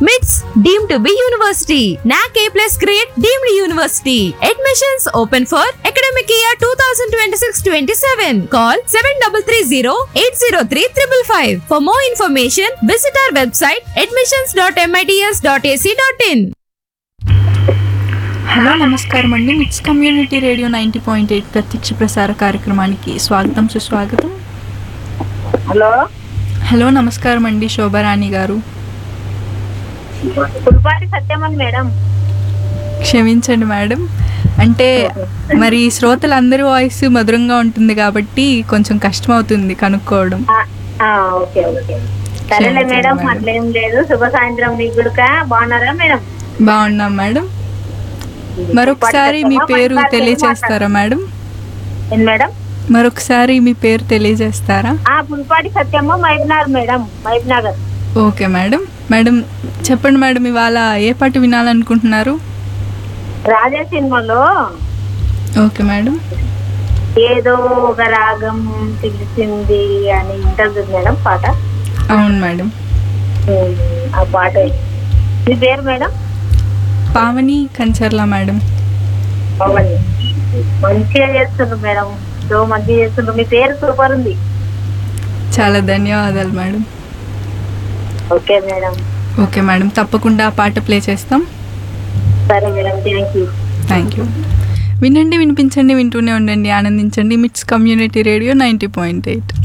మిట్స్ deem to be university NAAC A plus grade deemed university admissions open for academic year two thousand twenty six twenty seven call seven double three zero eight zero three triple five for more information visit our website admissions dot MITS dot ac dot in hello నమస్కారం అండి MITS community radio ninety point eight ప్రత్యక్ష ప్రసార కార్యక్రమానికి స్వాగతం సుస్వాగతం hello hello నమస్కారం అండి శోభారాణి గారు పుల్పాటి సత్యమని మేడం క్షమించండి మేడం అంటే మరి శ్రోతలందరి వాయిస్ మధురంగా ఉంటుంది కాబట్టి కొంచెం కష్టం అవుతుంది కనుక్కోవడం ఆ, ఆ, ఓకే ఓకే సరేలే క్షమించండి మేడం మేడం. అట్లేం లేదు శుభ సాయంత్రం మీకు కూడా బాగున్నారా మేడం బాగున్నాం మేడం మరొకసారి మీ పేరు తెలియజేస్తారా మేడం ఏం మేడం మరొకసారి మీ పేరు తెలియజేస్తారా ఆ పుల్పాటి సత్యమ్మ మైబ్నార్ madam Mahbubnagar okay madam madam చెప్పండి మేడం ఇవాళ ఏ పాట వినాలనుకుంటున్నారు రాజా సినిమాలో ఓకే మేడం ఏదో ఒక రాగం తెలిసింది అని ఉంటుంది మేడం పాట అవును మేడం ఉమ్, ఆ పాట మీ పేరు మేడం పావని కంచర్ల మేడం పవన్ మంచిగా చేస్తుండ్రు మేడం సో మంచిగా చేస్తుండ్రు మీ పేరు సూపర్ ఉంది చాలా ధన్యవాదాలు madam okay madam okay madam తప్పకుండా ఆ పాట ప్లే చేస్తాం సరే madam thank you thank you వినండి వినిపించండి వింటూనే ఉండండి ఆనందించండి MITS community radio ninety point eight